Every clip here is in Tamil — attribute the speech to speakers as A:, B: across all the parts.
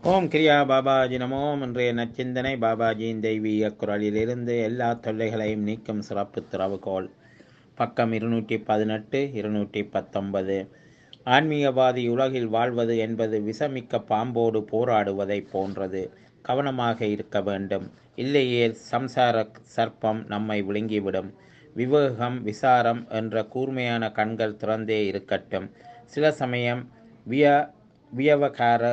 A: ஓம் கிரியா பாபாஜி நமோம் இன்றைய நச்சிந்தனை பாபாஜியின் தெய்வீக குரலிலிருந்து எல்லா தொல்லைகளையும் நீக்கும் சிறப்பு திறவுகோல் பக்கம் இருநூற்றி பதினெட்டு இருநூற்றி பத்தொன்பது ஆன்மீகவாதி உலகில் வாழ்வது என்பது விஷமிக்க பாம்போடு போராடுவதைப் போன்றது கவனமாக இருக்க வேண்டும் இல்லையே சம்சார சர்ப்பம் நம்மை விழுங்கிவிடும் விவேகம் விசாரம் என்ற கூர்மையான கண்கள் திறந்தே இருக்கட்டும் சில சமயம் விய வியவகார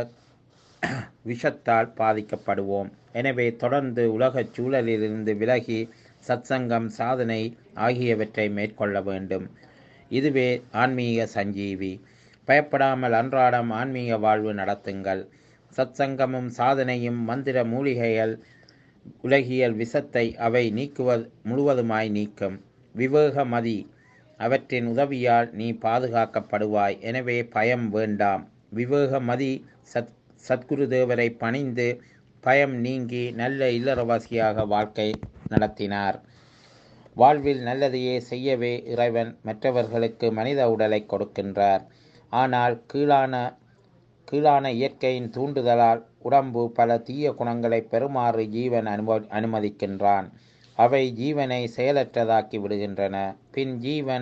A: விஷத்தால் பாதிக்கப்படுவோம் எனவே தொடர்ந்து உலகச் சூழலிலிருந்து விலகி சத்சங்கம் சாதனை ஆகியவற்றை மேற்கொள்ள வேண்டும் இதுவே ஆன்மீக சஞ்சீவி பயப்படாமல் அன்றாடம் ஆன்மீக வாழ்வு நடத்துங்கள் சத்சங்கமும் சாதனையும் மந்திர மூலிகைகள் உலகியல் விஷத்தை அவை நீக்குவது முழுவதுமாய் நீக்கும் விவேகமதி அவற்றின் உதவியால் நீ பாதுகாக்கப்படுவாய் எனவே பயம் வேண்டாம் விவேகமதி சத் சத்குரு தேவரை பணிந்து பயம் நீங்கி நல்ல இல்லறவாசியாக வாழ்க்கை நடத்தினார் வாழ்வில் நல்லதையே செய்யவே இறைவன் மற்றவர்களுக்கு மனித உடலை கொடுக்கின்றார் ஆனால் கீழான கீழான இயற்கையின் தூண்டுதலால் உடம்பு பல தீய குணங்களை பெறுமாறு ஜீவன் அனும அனுமதிக்கின்றான் அவை ஜீவனை செயலற்றதாக்கி விடுகின்றன பின் ஜீவன்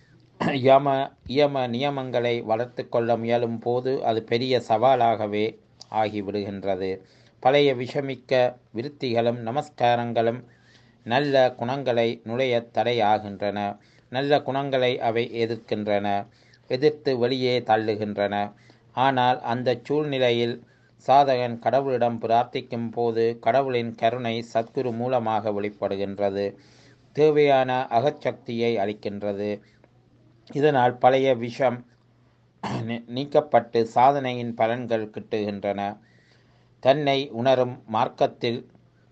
A: யம இயம நியமங்களை வளர்த்து கொள்ள முயலும் போது அது பெரிய சவாலாகவே ஆகிவிடுகின்றது பழைய விஷமிக்க விருத்திகளும் நமஸ்காரங்களும் நல்ல குணங்களை நுழைய தடையாகின்றன நல்ல குணங்களை அவை எதிர்க்கின்றன எதிர்த்து வெளியே தள்ளுகின்றன ஆனால் அந்த சூழ்நிலையில் சாதகன் கடவுளிடம் பிரார்த்திக்கும் போது கடவுளின் கருணை சத்குரு மூலமாக வெளிப்படுகின்றது தேவையான அகச்சக்தியை அளிக்கின்றது இதனால் பழைய விஷம் நீக்கப்பட்டு சாதனையின் பலன்கள் கிட்டுகின்றன தன்னை உணரும் மார்க்கத்தில்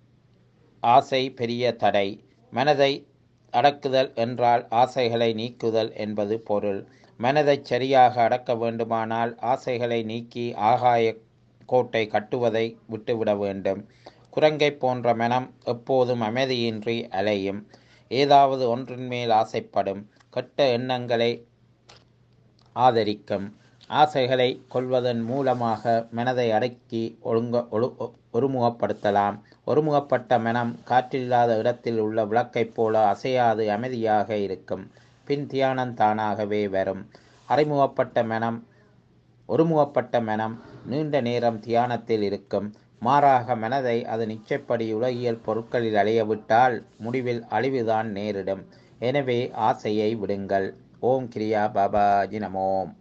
A: ஆசை பெரிய தடை மனதை அடக்குதல் என்றால் ஆசைகளை நீக்குதல் என்பது பொருள் மனதை சரியாக அடக்க வேண்டுமானால் ஆசைகளை நீக்கி ஆகாய கோட்டை கட்டுவதை விட்டுவிட வேண்டும் குரங்கை போன்ற மனம் எப்போதும் அமைதியின்றி அலையும் ஏதாவது ஒன்றின் மேல் ஆசைப்படும் கெட்ட எண்ணங்களை ஆதரிக்கும் ஆசைகளை கொள்வதன் மூலமாக மனதை அடக்கி ஒழுங்க ஒழு ஒருமுகப்படுத்தலாம் ஒருமுகப்பட்ட மனம் காற்றில்லாத இடத்தில் உள்ள விளக்கைப் போல அசையாது அமைதியாக இருக்கும் பின் தியானம் தானாகவே வரும் அறிமுகப்பட்ட மனம் ஒருமுகப்பட்ட மனம் நீண்ட நேரம் தியானத்தில் இருக்கும் மாறாக மனதை அது நிச்சயப்படி உலகியல் பொருட்களில் அலையவிட்டால் முடிவில் அழிவுதான் நேரிடும் எனவே ஆசையை விடுங்கள் ஓம் கிரியா பாபாஜி நமோம்